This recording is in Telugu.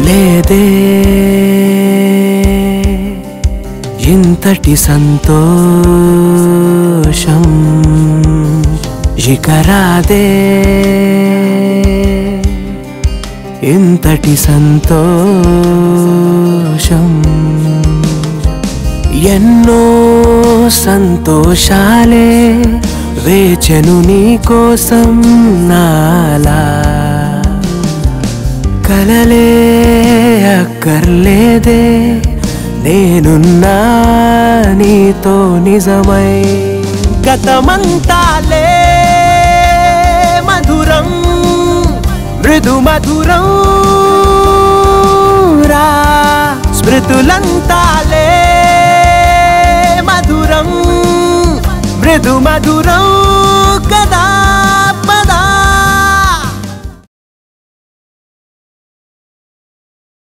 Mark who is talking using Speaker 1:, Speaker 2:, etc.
Speaker 1: లేదే ఇంతటి సంతోషం ఇక రాదే ఇంతటి సంతోషం ఎన్నో సంతోషాలే వేచెను నీ కోసం నాలా కలలే అక్కర్లేదే నేనున్నా నీతో నిజమై గతమంతాలే మధురం మృదు మధురం రా స్మృతులంతాలే మధురం మృదు మధురం కదా